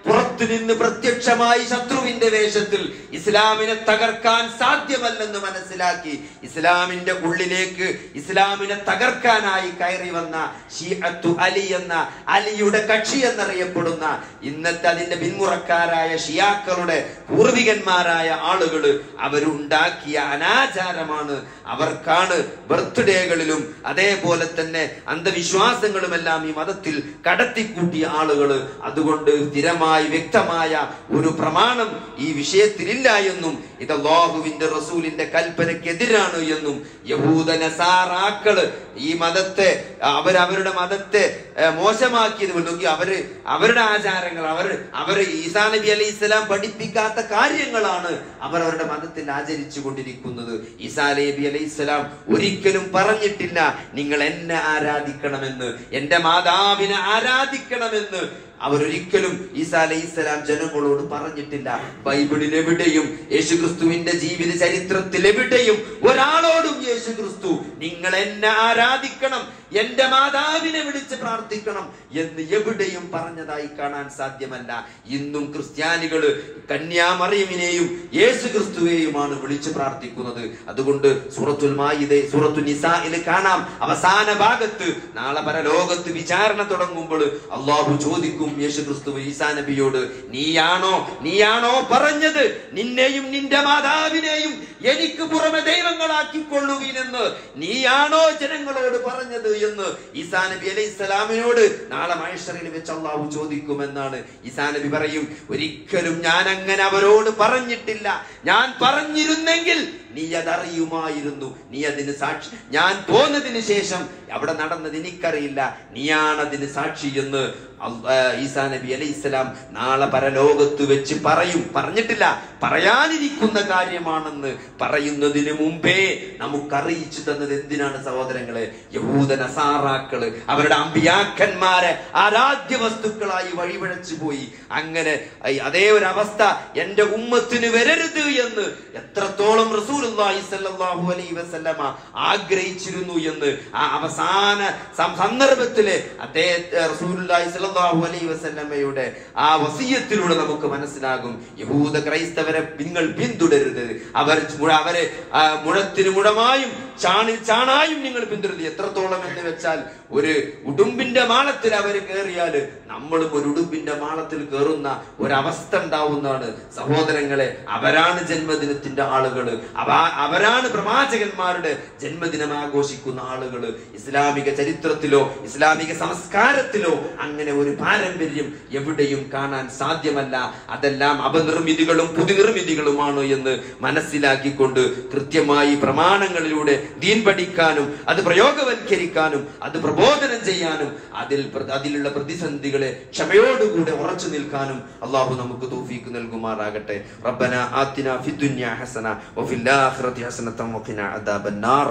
[SPEAKER 1] പുറത്തു നിന്ന് പ്രത്യക്ഷമായി ശത്രുവിന്റെ വേഷത്തിൽ ഇസ്ലാമിനെ തകർക്കാൻ സാധ്യമല്ലെന്ന് മനസ്സിലാക്കി ഇസ്ലാമിന്റെ ഉള്ളിലേക്ക് ഇസ്ലാമിനെ തകർക്കാനായി കയറി വന്ന ഷിഅത്തു അലി എന്ന അലിയുടെ കക്ഷി എന്നറിയപ്പെടുന്ന ഇന്നത്തെ അതിന്റെ പിന്മുറക്കാരായ ഷിയാക്കളുടെ പൂർവികന്മാരായ ആളുകൾ അവരുണ്ടാക്കിയ അനാചാരമാണ് അവർക്കാണ് ബർത്ത്ഡേകളിലും അതേപോലെ തന്നെ അന്ധവിശ്വാസങ്ങളുമെല്ലാം ഈ മതത്തിൽ കടത്തിക്കൂട്ടിയ ആളുകൾ അതുകൊണ്ട് സ്ഥിരമായി വ്യക്തമായ ഒരു പ്രമാണം ഈ വിഷയത്തിലില്ല എന്നും ഇത് അല്ലാഹുവിന്റെ റസൂലിന്റെ കൽപ്പനക്കെതിരാണ് എന്നും യഹൂദ നസാറാക്കള് ഈ മതത്തെ അവരവരുടെ മതത്തെ ഏഹ്, മോശമാക്കിയത് കൊണ്ടെങ്കിൽ അവര് അവരുടെ ആചാരങ്ങൾ അവർ അവർ ഈസാ നബി അലൈഹി ഇസ്ലാം പഠിപ്പിക്കാത്ത കാര്യങ്ങളാണ് അവർ അവരുടെ മതത്തിൽ ആചരിച്ചു കൊണ്ടിരിക്കുന്നത് ഈസാ നബി അലൈഹി ഇസ്ലാം ഒരിക്കലും പറഞ്ഞിട്ടില്ല നിങ്ങൾ എന്നെ ആരാധിക്കണമെന്ന് എന്റെ മാതാവിനെ ആരാധിക്കണമെന്ന് അവരൊരിക്കലും ഈസാ അലൈഹി ഇസ്ലാം ജനങ്ങളോട് പറഞ്ഞിട്ടില്ല ബൈബിളിൽ എവിടെയും യേശുക്രിസ്തുവിന്റെ ജീവിത ചരിത്രത്തിൽ എവിടെയും ഒരാളോടും യേശുക്രിസ്തു നിങ്ങൾ എന്നെ ആരാധിക്കണം എന്റെ മാതാവിനെ വിളിച്ച് പ്രാർത്ഥിക്കണം എന്ന് എവിടെയും പറഞ്ഞതായി കാണാൻ സാധ്യമല്ല ഇന്നും ക്രിസ്ത്യാനികള് കന്യാമറിയമിനെയും യേശു ക്രിസ്തുവേയുമാണ് വിളിച്ച് പ്രാർത്ഥിക്കുന്നത് അതുകൊണ്ട് സൂറത്തുൽ മായിദെ സൂറത്തു നിസായിൽ കാണാം അവസാന ഭാഗത്ത് നാളെ പരലോകത്ത് വിചാരണ തുടങ്ങുമ്പോൾ അള്ളാഹു ചോദിക്കും യേശു ക്രിസ്തു ഈസാ നബിയോട് നീയാണോ നീയാണോ പറഞ്ഞത് നിന്നെയും നിന്റെ മാതാവിനെയും എനിക്ക് പുറമെ ദൈവങ്ങളാക്കിക്കൊള്ളുവിനെന്ന് നീയാണോ ജനങ്ങളോട് പറഞ്ഞത് എന്ന് ഈസാ നബി അലൈഹി സ്വലാമിനോട് നാളെ മഹേശ്വറിൽ വെച്ച് അള്ളാഹു ചോദിക്കുമെന്നാണ് ഈസാ നബി പറയും ഒരിക്കലും ഞാൻ അങ്ങനെ അവരോട് പറഞ്ഞിട്ടില്ല ഞാൻ പറഞ്ഞിരുന്നെങ്കിൽ നീ അതറിയുമായിരുന്നു നീ അതിന് സാക്ഷി ഞാൻ പോന്നതിന് ശേഷം അവിടെ നടന്നത് എനിക്കറിയില്ല നീയാണ് അതിന് സാക്ഷി എന്ന് അൽ- ആ, ഈസാ നബി അലൈഹി ഇസ്ലാം നാളെ പരലോകത്ത് വെച്ച് പറയും പറഞ്ഞിട്ടില്ല പറയാനിരിക്കുന്ന കാര്യമാണെന്ന് പറയുന്നതിന് മുമ്പേ നമുക്ക് അറിയിച്ചു തന്നത് എന്തിനാണ് സഹോദരങ്ങളെ യഹൂദ നസാറാക്കള് അവരുടെ അമ്പിയാക്കന്മാരെ ആരാധ്യ വസ്തുക്കളായി വഴിപഴച്ചു പോയി അങ്ങനെ ഐ- അതേ ഒരു അവസ്ഥ എന്റെ ഉമ്മത്തിന് വരരുത് എന്ന് എത്രത്തോളം റസൂലുള്ളാഹി സ്വല്ലല്ലാഹു അലൈഹി വസല്ലമ ആഗ്രഹിച്ചിരുന്നു എന്ന് ആ അവസാന സം- സന്ദർഭത്തിലെ അദ്ദേഹത്തെ റസൂലുള്ളാഹി സ്വല്ലല്ലാഹു അലൈഹി വസല്ലമയുടെ ആ വസിയത്തിലൂടെ നമുക്ക് മനസ്സിലാകും യഹൂദ ക്രൈസ്തവരെ നിങ്ങൾ പിന്തുടരുത് അവർ മുഴ- അവരെ ആ, മുഴത്തിന് മുഴമായും ചാണിൽ ചാണായും നിങ്ങൾ പിന്തുടരുത് എത്രത്തോളം എന്ന് വെച്ചാൽ ഒരു ഉടുമ്പിന്റെ മാളത്തിൽ അവർ കയറിയാല് നമ്മളും ഒരു ഉടുമ്പിന്റെ മാളത്തിൽ കയറുന്ന ഒരവസ്ഥ ഉണ്ടാവുന്നതാണ് സഹോദരങ്ങളെ അവരാണ് ജന്മദിനത്തിന്റെ ആളുകൾ അവ അവരാണ് പ്രവാചകന്മാരുടെ ജന്മദിനം ആഘോഷിക്കുന്ന ആളുകൾ ഇസ്ലാമിക ചരിത്രത്തിലോ ഇസ്ലാമിക സംസ്കാരത്തിലോ അങ്ങനെ ഒരു പാരമ്പര്യം എവിടെയും കാണാൻ സാധ്യമല്ല അതെല്ലാം അപനിർമ്മിതികളും പുതുനിർമ്മിതികളുമാണ് എന്ന് മനസ്സിലാക്കിക്കൊണ്ട് കൃത്യമായി പ്രമാണങ്ങളിലൂടെ ദീൻ പഠിക്കാനും അത് പ്രയോഗവൽക്കരിക്കാനും അത് പ്രബോധനം ചെയ്യാനും അതിൽ പ്ര- അതിലുള്ള പ്രതിസന്ധികളെ ക്ഷമയോടുകൂടെ ഉറച്ചു നിൽക്കാനും അള്ളാഹു നമുക്ക് തൗഫീക്ക് നൽകുമാറാകട്ടെ റബ്ബന ആത്തിന ഫിദ്ദുന്യ ഹസന വഫിൽ ആഖിറതി ഹസനതൻ വഖിന അദാബന്നാർ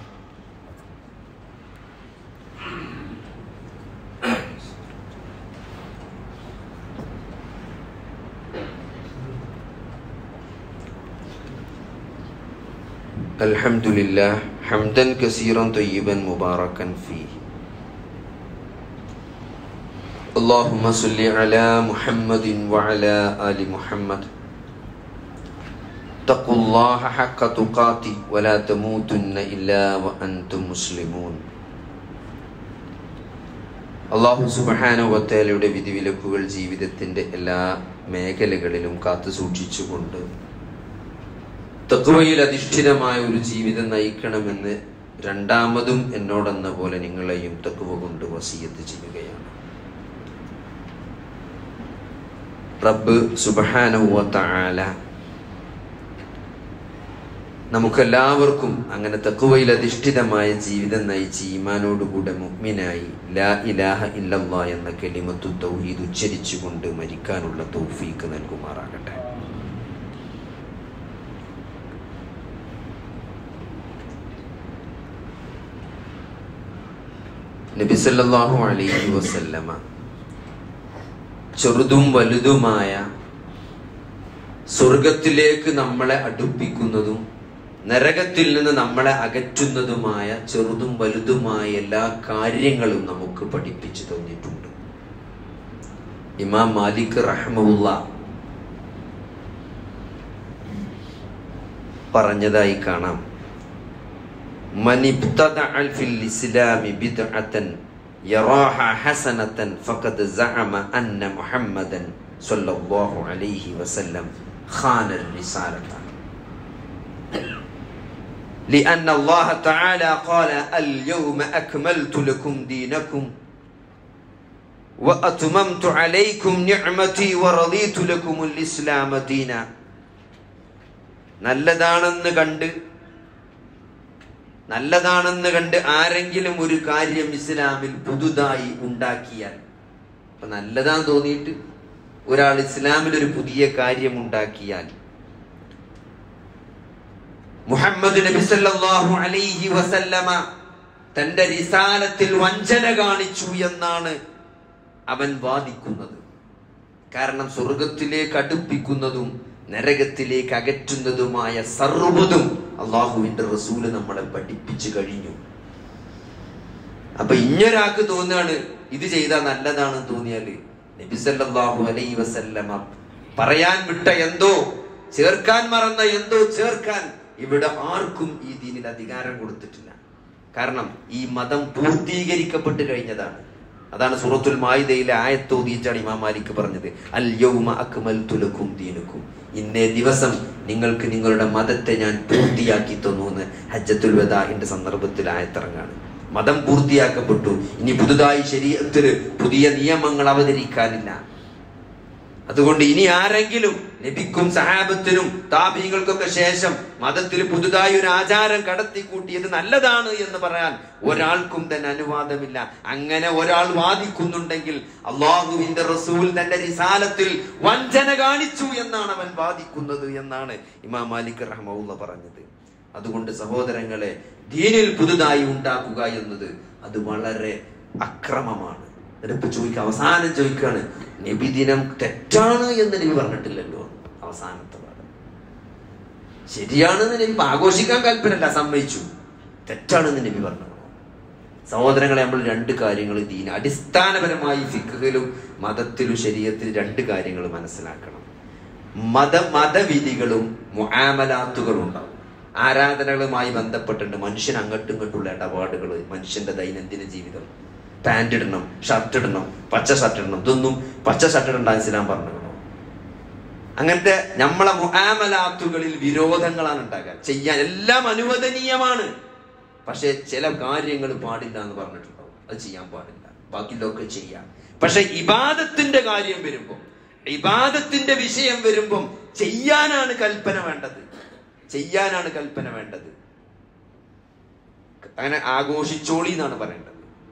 [SPEAKER 1] الحمد لله حمدا كثيرا طيبا مباركا فيه اللهم صل على محمد وعلى آل محمد اتقوا الله حق تقاته ولا تموتن إلا وأنتم مسلمون അള്ളാഹു സുബഹാനുവത്തേലയുടെ വിധിവിലക്കുകൾ ജീവിതത്തിന്റെ എല്ലാ മേഖലകളിലും കാത്തു സൂക്ഷിച്ചുകൊണ്ട് തത്വയിൽ അധിഷ്ഠിതമായ ഒരു ജീവിതം നയിക്കണമെന്ന് രണ്ടാമതും എന്നോടെന്ന പോലെ നിങ്ങളെയും തത്വ കൊണ്ട് വസീയത്ത് ചെയ്യുകയാണ് റബ്ബ് സുബഹാനുവ തആല നമുക്കെല്ലാവർക്കും അങ്ങനെ തക്കുവയിൽ അധിഷ്ഠിതമായ ജീവിതം നയിച്ച് ഈമാനോടുകൂടെ മുഗ്മിനായി ലാ ഇലാഹ ഇല്ലല്ലാ എന്ന കെലിമത്തു തൗഹീദ് ഉച്ചരിച്ചുകൊണ്ട് മരിക്കാനുള്ള തൗഫീക്ക് നൽകുമാറാകട്ടെ നബി സല്ലല്ലാഹു അലൈഹി വസല്ലമ ചെറുതും വലുതുമായ സ്വർഗത്തിലേക്ക് നമ്മളെ അടുപ്പിക്കുന്നതും നരകത്തിൽ നിന്ന് നമ്മളെ അകറ്റുന്നതുമായ ചെറുതും വലുതുമായ എല്ലാ കാര്യങ്ങളും നമുക്ക് പഠിപ്പിച്ചു തന്നിട്ടുണ്ട് ഇമാം മാലിക് റഹ്മുല്ല പറഞ്ഞതായി കാണാം من ابتدع في الإسلام بدعة يراها حسنة فقد زعم أن محمدا صلى الله عليه وسلم خان الرسالة لأن الله تعالى قال اليوم أكملت لكم دينكم وأتممت عليكم نعمتي ورضيت لكم الإسلام دينا നല്ലതാണെന്ന് കണ്ട് നല്ലതാണെന്ന് കണ്ട് ആരെങ്കിലും ഒരു കാര്യം ഇസ്ലാമിൽ പുതുതായി ഉണ്ടാക്കിയാൽ അപ്പൊ നല്ലതാന്ന് തോന്നിയിട്ട് ഒരാൾ ഇസ്ലാമിൽ ഒരു പുതിയ കാര്യം ഉണ്ടാക്കിയാൽ മുഹമ്മദ് നബി സല്ലല്ലാഹു അലൈഹി വസല്ലമ തന്റെ റിസാലത്തിൽ വഞ്ചന കാണിച്ചു എന്നാണ് അവൻ വാദിക്കുന്നത് കാരണം സ്വർഗത്തിലേക്ക് അടുപ്പിക്കുന്നതും നരകത്തിലേക്ക് അകറ്റുന്നതുമായ സർവ്വതും അള്ളാഹുവിന്റെ റസൂല് നമ്മളെ പഠിപ്പിച്ചു കഴിഞ്ഞു അപ്പൊ ഇഞ്ഞൊരാൾക്ക് തോന്നുകയാണ് ഇത് ചെയ്താൽ നല്ലതാണെന്ന് തോന്നിയാല് നബി സല്ലല്ലാഹു അലൈഹി വസല്ലമ പറയാൻ വിട്ട എന്തോ ചേർക്കാൻ മറന്ന എന്തോ ചേർക്കാൻ ഇവിടെ ആർക്കും ഈ ദീനിൽ അധികാരം കൊടുത്തിട്ടില്ല കാരണം ഈ മതം പൂർത്തീകരിക്കപ്പെട്ട് കഴിഞ്ഞതാണ് അതാണ് സൂറത്തുൽ മായിദയിലെ ആയത്തോതിയിച്ചാണ് ഇമാം മാലിക് പറഞ്ഞത് അൽ യൗമ അക്മൽതു ലക്കും ദീനുക്കും ഇന്നേ ദിവസം നിങ്ങൾക്ക് നിങ്ങളുടെ മതത്തെ ഞാൻ പൂർത്തിയാക്കി തന്നു എന്ന് ഹജ്ജത്തുൽ വദാഹിന്റെ സന്ദർഭത്തിൽ ആയത്തിറങ്ങാണ് മതം പൂർത്തിയാക്കപ്പെട്ടു ഇനി പുതുതായി ശരീരത്തിന് പുതിയ നിയമങ്ങൾ അവതരിക്കാനില്ല അതുകൊണ്ട് ഇനി ആരെങ്കിലും നബിക്കും സഹാബത്തിനും താപീങ്ങൾക്കൊക്കെ ശേഷം മതത്തിൽ പുതുതായി ഒരു ആചാരം കടത്തിക്കൂട്ടിയത് നല്ലതാണ് എന്ന് പറയാൻ ഒരാൾക്കും തന്നെ അനുവാദമില്ല അങ്ങനെ ഒരാൾ വാദിക്കുന്നുണ്ടെങ്കിൽ അള്ളാഹുവിന്റെ റസൂൽ തന്റെ റിസാലത്തിൽ വഞ്ചന കാണിച്ചു എന്നാണ് അവൻ വാദിക്കുന്നത് എന്നാണ് ഇമാം മാലിക് റഹ്മുള്ള പറഞ്ഞത് അതുകൊണ്ട് സഹോദരങ്ങളെ ദീനിൽ പുതുതായി ഉണ്ടാക്കുക എന്നത് അത് വളരെ അക്രമമാണ് എന്നിട്ട് ചോദിക്കുക അവസാനം ചോദിക്കുകയാണ് നബിദിനം തെറ്റാണ് എന്ന് നബി പറഞ്ഞിട്ടില്ലല്ലോ അവസാനത്തെ പാഠം ശരിയാണെന്ന് നബി ആഘോഷിക്കാൻ കൽപ്പനല്ല സമ്മതിച്ചു തെറ്റാണെന്ന് നബി പറഞ്ഞു സഹോദരങ്ങളെ നമ്മൾ രണ്ട് കാര്യങ്ങൾ ദീന അടിസ്ഥാനപരമായി ഫിഖിലും മതത്തിലും ശരീരത്തിലും രണ്ട് കാര്യങ്ങൾ മനസ്സിലാക്കണം മത മതവിധികളും മുആമലാത്തുകളും ഉണ്ടാവും ആരാധനകളുമായി ബന്ധപ്പെട്ടിട്ടുണ്ട് മനുഷ്യൻ അങ്ങോട്ടും ഇങ്ങോട്ടുള്ള ഇടപാടുകൾ മനുഷ്യന്റെ ദൈനംദിന ജീവിതം പാന്റ് ഇടണം ഷർട്ട് ഇടണം പച്ച ഷർട്ട് ഇടണം ഇതൊന്നും പച്ച ഷർട്ട് ഇടണ്ട ഇസ്ലാം പറഞ്ഞു അങ്ങനത്തെ നമ്മളെ മുആമലാത്തുകളിൽ വിരോധങ്ങളാണ് ഉണ്ടാകുക ചെയ്യാൻ എല്ലാം അനുവദനീയമാണ് പക്ഷെ ചില കാര്യങ്ങൾ പാടില്ല എന്ന് പറഞ്ഞിട്ടുണ്ടാവും അത് ചെയ്യാൻ പാടില്ല ബാക്കിയുള്ളതൊക്കെ ചെയ്യാം പക്ഷെ ഇബാദത്തിന്റെ കാര്യം വരുമ്പോ ഇബാദത്തിന്റെ വിഷയം വരുമ്പം ചെയ്യാനാണ് കൽപ്പന വേണ്ടത് ചെയ്യാനാണ് കൽപ്പന വേണ്ടത് അങ്ങനെ ആഘോഷിച്ചോളി എന്നാണ് പറയേണ്ടത്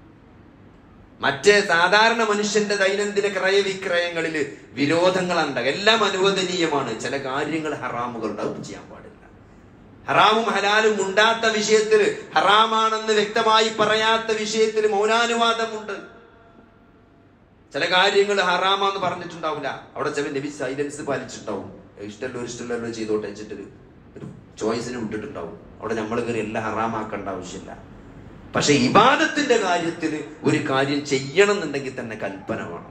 [SPEAKER 1] മറ്റേ സാധാരണ മനുഷ്യന്റെ ദൈനംദിന ക്രയവിക്രയങ്ങളിൽ വിരോധങ്ങളാണ് ഉണ്ടാകുക എല്ലാം അനുവദനീയമാണ് ചില കാര്യങ്ങൾ ഹറാമുകൾ ഉണ്ടാവും ചെയ്യാൻ പാടില്ല ഹറാമും ഹലാലും ഉണ്ടാത്ത വിഷയത്തിൽ ഹറാമാണെന്ന് വ്യക്തമായി പറയാത്ത വിഷയത്തിൽ മൗനാനുവാദമുണ്ട് ചില കാര്യങ്ങൾ ഹറാമാന്ന് പറഞ്ഞിട്ടുണ്ടാവില്ല അവിടെ ചില നബി സൈലൻസ് പാലിച്ചിട്ടുണ്ടാവും ഇഷ്ടമല്ലോ ഇഷ്ടമല്ലോ ചെയ്തോട്ടെ വെച്ചിട്ട് ഒരു ചോയ്സിന് വിട്ടിട്ടുണ്ടാവും അവിടെ നമ്മൾ കയറി എല്ലാം ഹറാമാക്കേണ്ട ആവശ്യമില്ല പക്ഷെ ഇബാദത്തിന്റെ കാര്യത്തിൽ ഒരു കാര്യം ചെയ്യണം എന്നുണ്ടെങ്കിൽ തന്നെ കൽപ്പന വേണം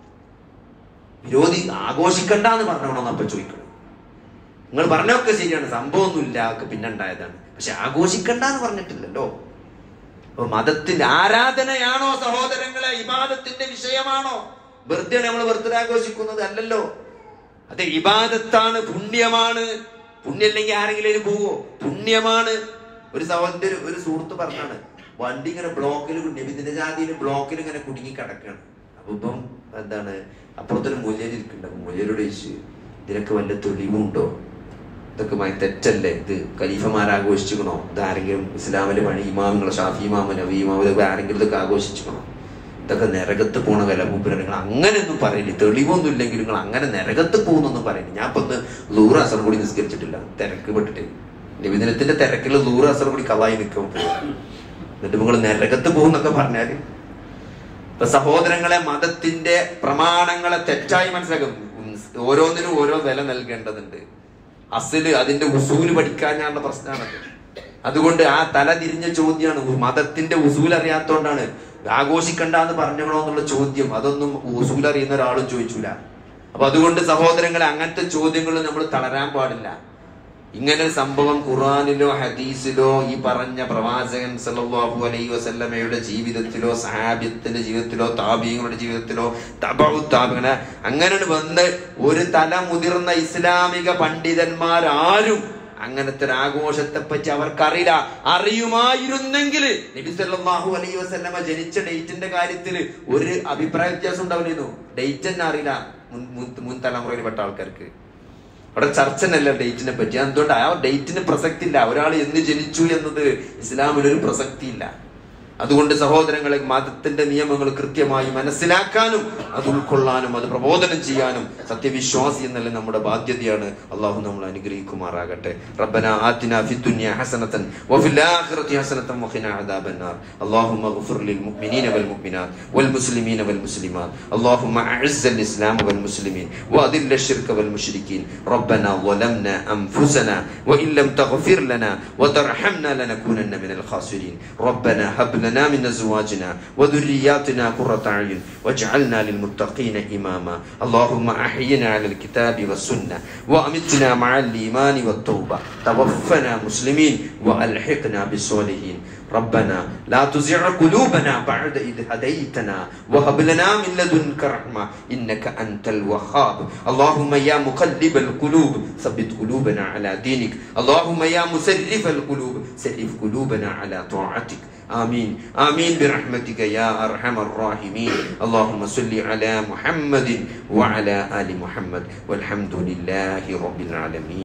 [SPEAKER 1] വിരോധി ആഘോഷിക്കണ്ട എന്ന് പറഞ്ഞോണം അപ്പൊ ചോദിക്കണം നിങ്ങൾ പറഞ്ഞൊക്കെ ശരിയാണ് സംഭവമൊന്നുമില്ല ഒക്കെ പിന്നെ ഉണ്ടായതാണ് പക്ഷെ ആഘോഷിക്കണ്ട എന്ന് പറഞ്ഞിട്ടില്ലല്ലോ അപ്പൊ മതത്തിന്റെ ആരാധനയാണോ സഹോദരങ്ങളെ ഇബാദത്തിന്റെ വിഷയമാണോ ബർത്ത്ഡേ നമ്മൾ ബർത്ത്ഡേ ആഘോഷിക്കുന്നത് അല്ലല്ലോ അത് ഇബാദത്താണ് പുണ്യമാണ് പുണ്യമില്ലെങ്കിൽ ആരെങ്കിലും അതിന് പോവോ പുണ്യമാണ് ഒരു സഹോദരന്റെ ഒരു- ഒരു സുഹൃത്ത് പറഞ്ഞാണ് വണ്ടി ഇങ്ങനെ ബ്ലോക്കിൽ നബിദിന്റെ ജാതിയിൽ ബ്ലോക്കിൽ ഇങ്ങനെ കുടുങ്ങി കിടക്കാണ് അപ്പൊ ഇപ്പം എന്താണ് അപ്പുറത്തൊരു മൂല്യം ഇരിക്കുന്നുണ്ട് മൂല്യരോട് ചോദിച്ചു ഇതിനൊക്കെ വല്ല തെളിവുണ്ടോ ഇതൊക്കെ ഭയ തെറ്റല്ലേ ഇത് ഖലീഫമാർ ആഘോഷിച്ചിക്കണോ ഇത് ആരെങ്കിലും ഇസ്ലാമിലെ പണി ഇമാമുകൾ ഷാഫി ഇമാമ നബി ഇമാമ ഇതൊക്കെ ആരെങ്കിലും ഇതൊക്കെ ആഘോഷിച്ചിക്കണോ ഇതൊക്കെ നരകത്ത് പോണ വില മൂപ്പര് നിങ്ങൾ അങ്ങനെയൊന്നും പറയില്ല തെളിവൊന്നും ഇല്ലെങ്കിൽ നിങ്ങൾ അങ്ങനെ നരകത്ത് പോകുന്നൊന്നും പറയില്ല ഞാൻ ഇപ്പൊ ഒന്ന് ലൂറ് അസർ കൂടി നിസ്കരിച്ചിട്ടില്ല തിരക്ക് പെട്ടിട്ട് നിബിദിനത്തിന്റെ തിരക്കിൽ ലൂറ് അസർ കൂടി കവായി നിൽക്കും എന്നിട്ട് നിങ്ങൾ നരകത്ത് പോകുന്നൊക്കെ പറഞ്ഞാല് ഇപ്പൊ സഹോദരങ്ങളെ മതത്തിന്റെ പ്രമാണങ്ങളെ തെറ്റായി മനസ്സിലാക്കും ഉം, ഓരോന്നിനും ഓരോ വില നൽകേണ്ടതുണ്ട് അസില് അതിന്റെ ഉസൂല് പഠിക്കാനുള്ള പ്രശ്നമാണത് അതുകൊണ്ട് ആ തല തിരിഞ്ഞ ചോദ്യമാണ് മതത്തിന്റെ ഉസൂൽ അറിയാത്തോണ്ടാണ് ആഘോഷിക്കണ്ട എന്ന് പറഞ്ഞോ എന്നുള്ള ചോദ്യം അതൊന്നും ഉസൂൽ അറിയുന്ന ഒരാളും ചോദിച്ചൂല അപ്പൊ അതുകൊണ്ട് സഹോദരങ്ങളെ അങ്ങനത്തെ ചോദ്യങ്ങൾ നമ്മൾ തളരാൻ പാടില്ല ഇങ്ങനെ ഒരു സംഭവം ഖുറാനിലോ ഹദീസിലോ ഈ പറഞ്ഞ പ്രവാചകൻ സല്ലല്ലാഹു അലൈഹി വസല്ലമയുടെ ജീവിതത്തിലോ സഹാബിയത്തിന്റെ ജീവിതത്തിലോ താബീങ്ങളുടെ ജീവിതത്തിലോ തബഉ താബിങ്ങനെ അങ്ങനെ വന്ന് ഒരു തല മുതിർന്ന ഇസ്ലാമിക പണ്ഡിതന്മാരാരും അങ്ങനത്തെ ഒരു ആഘോഷത്തെ പറ്റി അവർക്കറിയില്ല അറിയുമായിരുന്നെങ്കിൽ നബി സല്ലല്ലാഹു അലൈഹി വസല്ലമ ജനിച്ച ഡേറ്റിന്റെ കാര്യത്തിൽ ഒരു അഭിപ്രായ വ്യത്യാസം ഉണ്ടാവില്ലായിരുന്നു ഡേറ്റ് തന്നെ അറിയില്ല മുൻ മുൻ- മുൻ തലമുറയിൽപ്പെട്ട ആൾക്കാർക്ക് അവിടെ ചർച്ച തന്നെയല്ല ഡേറ്റിനെ പറ്റി എന്തുകൊണ്ട് ആ ഡേറ്റിന് പ്രസക്തി ഇല്ല ഒരാൾ എന്ന് ജനിച്ചു എന്നത് ഇസ്ലാമിൽ ഒരു പ്രസക്തി ഇല്ല അതുകൊണ്ട് സഹോദരങ്ങളെ മതത്തിന്റെ നിയമങ്ങൾ കൃത്യമായി മനസ്സിലാക്കാനും അത് ഉൾക്കൊള്ളാനും അത് പ്രബോധനം ചെയ്യാനും സത്യവിശ്വാസി എന്നുള്ള നമ്മുടെ ബാധ്യതയാണ് അള്ളാഹു നമ്മൾ അനുഗ്രഹിക്കുമാറാകട്ടെ റബ്ബന ആതിന ഫി ദുനിയ ഹസനതൻ വഫിൽ ആഖിറതി ഹസനതൻ വഖിന അദാബന്നാർ اللهم اغفر للمؤمنين والمؤمنات والمسلمين والمسلمات اللهم اعز الاسلام والمسلمين واذل الشرك والمشركين ربنا ظلمنا انفسنا وان لم تغفر لنا وترحمنا لنكونن من الخاسرين ربنا هب لنا من ازواجنا وذرياتنا قرة اعين واجعلنا للمتقين اماما اللهم احينا على الكتاب والسنه وامتنا مع الايمان والتوبه توفنا مسلمين والحقنا بالصالحين ربنا لا تزغ قلوبنا بعد إذ هديتنا وهب لنا من لدنك رحمة إنك أنت الوهاب اللهم يا مقلب القلوب ثبت قلوبنا على دينك اللهم يا مسرف القلوب سرف قلوبنا على طاعتك آمين آمين برحمتك يا أرحم الراحمين اللهم صل على محمد وعلى آل محمد والحمد لله رب العالمين